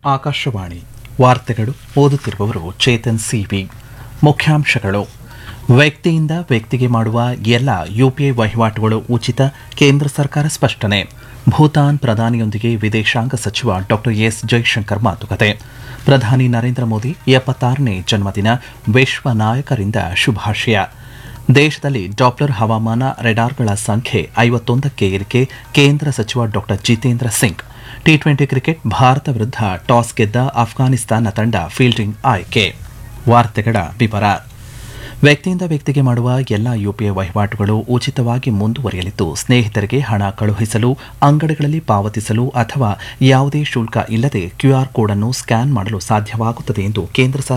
ಆಕಾಶವಾಣಿ ವಾರ್ತೆಗಳು ಓದುತ್ತಿರುವವರು ಚೇತನ್ ಸಿವಿ ಮುಖ್ಯಾಂಶಗಳು ವ್ಯಕ್ತಿಯಿಂದ ವ್ಯಕ್ತಿಗೆ ಮಾಡುವ ಎಲ್ಲ ಯುಪಿಐ ವಹಿವಾಟುಗಳು ಉಚಿತ ಕೇಂದ್ರ ಸರ್ಕಾರ ಸ್ಪಷ್ಟನೆ ಭೂತಾನ್ ಪ್ರಧಾನಿಯೊಂದಿಗೆ ವಿದೇಶಾಂಗ ಸಚಿವ ಡಾಕ್ಟರ್ ಎಸ್ ಜೈಶಂಕರ್ ಮಾತುಕತೆ ಪ್ರಧಾನಿ ನರೇಂದ್ರ ಮೋದಿ ಎಪ್ಪತ್ತಾರನೇ ಜನ್ಮದಿನ ವಿಶ್ವ ನಾಯಕರಿಂದ ಶುಭಾಶಯ ದೇಶದಲ್ಲಿ ಡಾಪ್ಲರ್ ಹವಾಮಾನ ರೆಡಾರ್ಗಳ ಸಂಖ್ಯೆ ಐವತ್ತೊಂದಕ್ಕೆ ಏರಿಕೆ ಕೇಂದ್ರ ಸಚಿವ doctor Jitendra Singh T twenty cricket ಭಾರತ ವಿರುದ್ಧ ಟಾಸ್ ಗೆದ್ದ ಅಫ್ಘಾನಿಸ್ತಾನ ತಂಡ ಫೀಲ್ಡಿಂಗ್ ಆಯ್ಕೆ ವಾರ್ತೆಗಳ ವಿವರ ವ್ಯಕ್ತಿಯಿಂದ ವ್ಯಕ್ತಿಗೆ ಮಾಡುವ ಎಲ್ಲ ಯುಪಿಐ ವಹಿವಾಟುಗಳು ಉಚಿತವಾಗಿ ಮುಂದುವರಿಯಲಿದ್ದು ಸ್ನೇಹಿತರಿಗೆ ಹಣ ಕಳುಹಿಸಲು ಅಂಗಡಿಗಳಲ್ಲಿ ಪಾವತಿಸಲು ಅಥವಾ ಯಾವುದೇ ಶುಲ್ಕ ಇಲ್ಲದೆ ಕ್ಯೂಆರ್ ಕೋಡ್ ಅನ್ನು ಸ್ಕ್ಯಾನ್ ಮಾಡಲು ಸಾಧ್ಯವಾಗುತ್ತದೆ ಎಂದು ಕೇಂದ್ರ ಸರ್ಕಾರ